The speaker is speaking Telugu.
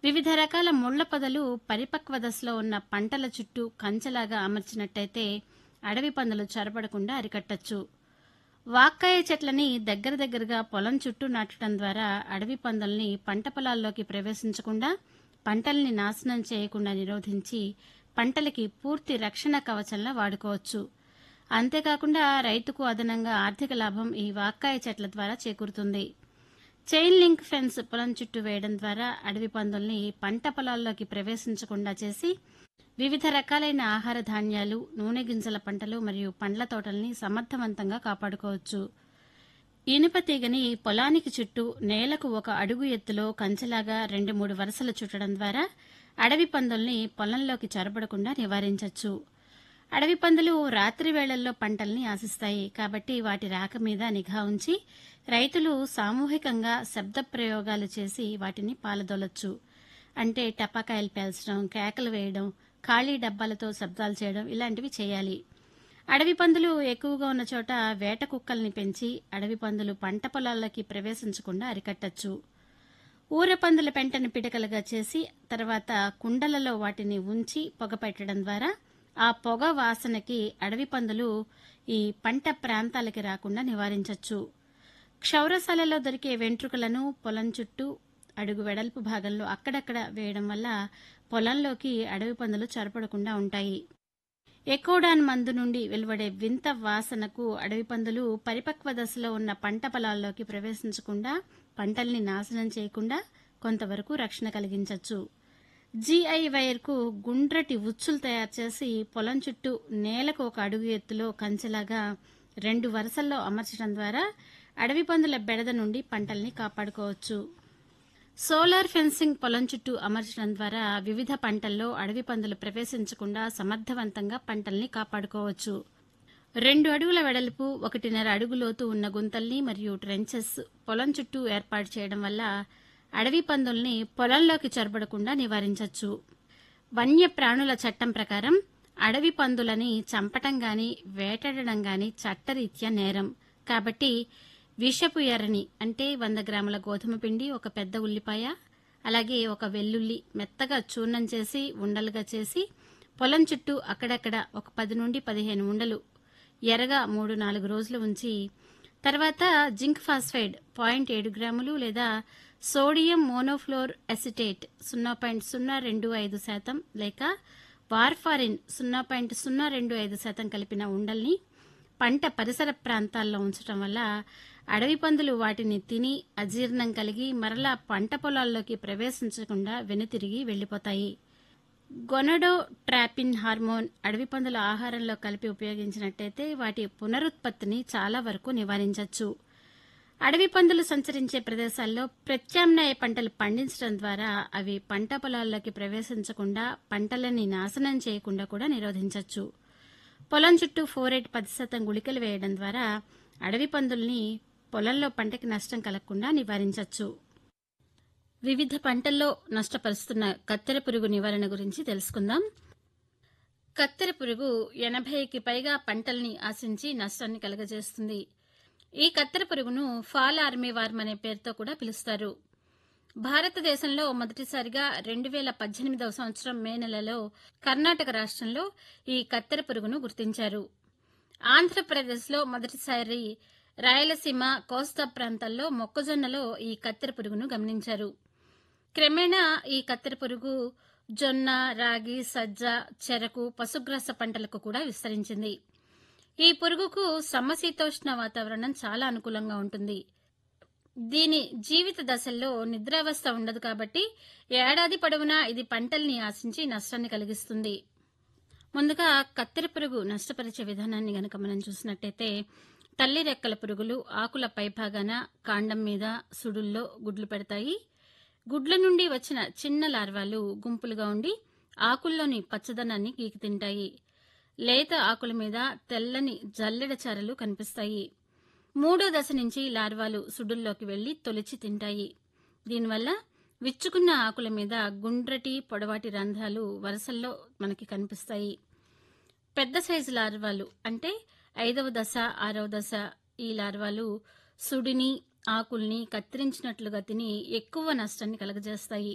వివిధ రకాల ముళ్ల పొదలు పరిపక్వ దశలో ఉన్న పంటల చుట్టూ కంచెలాగా అమర్చినట్టయితే అడవి పందులు చొరబడకుండా అరికట్టచ్చు వాక్కాయ చెట్లని దగ్గర దగ్గరగా పొలం చుట్టూ నాటడం ద్వారా అడవి పందుల్ని పంట పొలాల్లోకి ప్రవేశించకుండా పంటల్ని నాశనం చేయకుండా నిరోధించి పంటలకి పూర్తి రక్షణ కవచంలా వాడుకోవచ్చు అంతేకాకుండా రైతుకు అదనంగా ఆర్థిక లాభం ఈ వాక్కాయ చెట్ల ద్వారా చేకూరుతుంది చైన్ లింక్ ఫెన్స్ పొలం చుట్టూ వేయడం ద్వారా అడవి పందుల్ని పంట పొలాల్లోకి ప్రవేశించకుండా చేసి వివిధ రకాలైన ఆహార ధాన్యాలు నూనె గింజల పంటలు మరియు పండ్ల తోటల్ని సమర్థవంతంగా కాపాడుకోవచ్చు ఇనుప తీగని పొలానికి చుట్టూ నేలకు ఒక అడుగు ఎత్తులో కంచెలాగా రెండు మూడు వరుసలు చుట్టడం ద్వారా అడవి పందుల్ని పొలంలోకి చొరబడకుండా నివారించవచ్చు అడవి పందులు రాత్రి వేళల్లో పంటల్ని ఆశిస్తాయి కాబట్టి వాటి రాక మీద నిఘా ఉంచి రైతులు సామూహికంగా శబ్ద ప్రయోగాలు చేసి వాటిని పాలదొలచ్చు అంటే టపాకాయలు పేల్చడం కేకలు వేయడం ఖాళీ డబ్బాలతో శబ్దాలు చేయడం ఇలాంటివి చేయాలి అడవి పందులు ఎక్కువగా ఉన్న చోట వేట కుక్కల్ని పెంచి అడవి పందులు పంట పొలాల్లోకి ప్రవేశించకుండా అరికట్టచ్చు ఊర పందుల పెంటను పిడకలుగా చేసి తర్వాత కుండలలో వాటిని ఉంచి పొగ పెట్టడం ద్వారా ఆ పొగ వాసనకి అడవి పందులు ఈ పంట ప్రాంతాలకి రాకుండా నివారించవచ్చు క్షౌరశాలలో దొరికే వెంట్రుకలను పొలం చుట్టూ అడుగు వెడల్పు భాగంలో అక్కడక్కడ వేయడం వల్ల పొలంలోకి అడవి పందులు చొరపడకుండా ఉంటాయి ఎకోడాన్ మందు నుండి వెలువడే వింత వాసనకు అడవి పందులు పరిపక్వ దశలో ఉన్న పంట పొలాల్లోకి ప్రవేశించకుండా పంటల్ని నాశనం చేయకుండా కొంతవరకు రక్షణ కలిగించవచ్చు జీఐ వైర్కు గుండ్రటి ఉచ్చులు తయారు చేసి పొలం చుట్టూ నేలకు ఒక అడుగు ఎత్తులో కంచెలాగా రెండు వరుసల్లో అమర్చడం ద్వారా అడవి పందుల బెడద నుండి పంటల్ని కాపాడుకోవచ్చు సోలార్ ఫెన్సింగ్ పొలం చుట్టూ అమర్చడం ద్వారా వివిధ పంటల్లో అడవి పందులు ప్రవేశించకుండా సమర్థవంతంగా పంటల్ని కాపాడుకోవచ్చు రెండు అడుగుల వెడల్పు ఒకటిన్నర అడుగు లోతు ఉన్న గుంతల్ని మరియు ట్రెంచెస్ పొలం చుట్టూ ఏర్పాటు చేయడం వల్ల అడవి పందుల్ని పొలంలోకి చొరబడకుండా నివారించవచ్చు వన్య ప్రాణుల చట్టం ప్రకారం అడవి పందులని చంపటం గాని వేటాడడం గాని చట్టరీత్యా నేరం కాబట్టి విషపు ఎర్రని అంటే వంద గ్రాముల గోధుమ పిండి ఒక పెద్ద ఉల్లిపాయ అలాగే ఒక వెల్లుల్లి మెత్తగా చూర్ణం చేసి ఉండలుగా చేసి పొలం చుట్టూ అక్కడక్కడ ఒక పది నుండి పదిహేను ఉండలు ఎర్రగా మూడు నాలుగు రోజులు ఉంచి తర్వాత జింక్ ఫాస్ఫైడ్ పాయింట్ ఏడు గ్రాములు లేదా సోడియం మోనోఫ్లోర్ ఎసిటేట్ సున్నా పాయింట్ సున్నా రెండు ఐదు శాతం లేక వార్ఫారిన్ సున్నా పాయింట్ సున్నా రెండు ఐదు శాతం కలిపిన ఉండల్ని పంట పరిసర ప్రాంతాల్లో ఉంచడం వల్ల అడవి పందులు వాటిని తిని అజీర్ణం కలిగి మరలా పంట పొలాల్లోకి ప్రవేశించకుండా వెనుతిరిగి వెళ్లిపోతాయి గొనడో ట్రాపిన్ హార్మోన్ అడవి పందుల ఆహారంలో కలిపి ఉపయోగించినట్టయితే వాటి పునరుత్పత్తిని చాలా వరకు నివారించవచ్చు అడవి పందులు సంచరించే ప్రదేశాల్లో ప్రత్యామ్నాయ పంటలు పండించడం ద్వారా అవి పంట పొలాల్లోకి ప్రవేశించకుండా పంటలని నాశనం చేయకుండా కూడా నిరోధించవచ్చు పొలం చుట్టూ ఫోరేట్ పది శాతం గుళికలు వేయడం ద్వారా అడవి పందుల్ని పొలంలో పంటకి నష్టం కలగకుండా నివారించవచ్చు వివిధ పంటల్లో నష్టపరుస్తున్న కత్తెర పురుగు నివారణ గురించి తెలుసుకుందాం కత్తెర పురుగు ఎనభైకి పైగా పంటల్ని ఆశించి నష్టాన్ని కలుగజేస్తుంది ఈ కత్తెర పురుగును ఫాల్ ఆర్మీ వార్మ్ అనే పేరుతో కూడా పిలుస్తారు భారతదేశంలో మొదటిసారిగా రెండు వేల పద్దెనిమిదవ సంవత్సరం మే నెలలో కర్ణాటక రాష్ట్రంలో ఈ కత్తెర పురుగును గుర్తించారు ఆంధ్రప్రదేశ్లో మొదటిసారి రాయలసీమ కోస్తా ప్రాంతాల్లో మొక్కజొన్నలో ఈ కత్తెర పురుగును గమనించారు క్రమేణా ఈ కత్తెర పురుగు జొన్న రాగి సజ్జ చెరకు పశుగ్రాస పంటలకు కూడా విస్తరించింది ఈ పురుగుకు సమశీతోష్ణ వాతావరణం చాలా అనుకూలంగా ఉంటుంది దీని జీవిత దశల్లో నిద్రావస్థ ఉండదు కాబట్టి ఏడాది పొడవునా ఇది పంటల్ని ఆశించి నష్టాన్ని కలిగిస్తుంది ముందుగా కత్తెర పురుగు నష్టపరిచే విధానాన్ని గనక మనం చూసినట్టయితే తల్లి రెక్కల పురుగులు ఆకుల పైభాగాన కాండం మీద సుడుల్లో గుడ్లు పెడతాయి గుడ్ల నుండి వచ్చిన చిన్న లార్వాలు గుంపులుగా ఉండి ఆకుల్లోని పచ్చదనాన్ని గీకి తింటాయి లేత ఆకుల మీద తెల్లని జల్లెడ చారలు కనిపిస్తాయి మూడో దశ నుంచి లార్వాలు సుడుల్లోకి వెళ్లి తొలిచి తింటాయి దీనివల్ల విచ్చుకున్న ఆకుల మీద గుండ్రటి పొడవాటి రంధ్రాలు వరుసల్లో మనకి కనిపిస్తాయి పెద్ద సైజు లార్వాలు అంటే ఐదవ దశ ఆరవ దశ ఈ లార్వాలు సుడిని ఆకుల్ని కత్తిరించినట్లుగా తిని ఎక్కువ నష్టాన్ని కలుగజేస్తాయి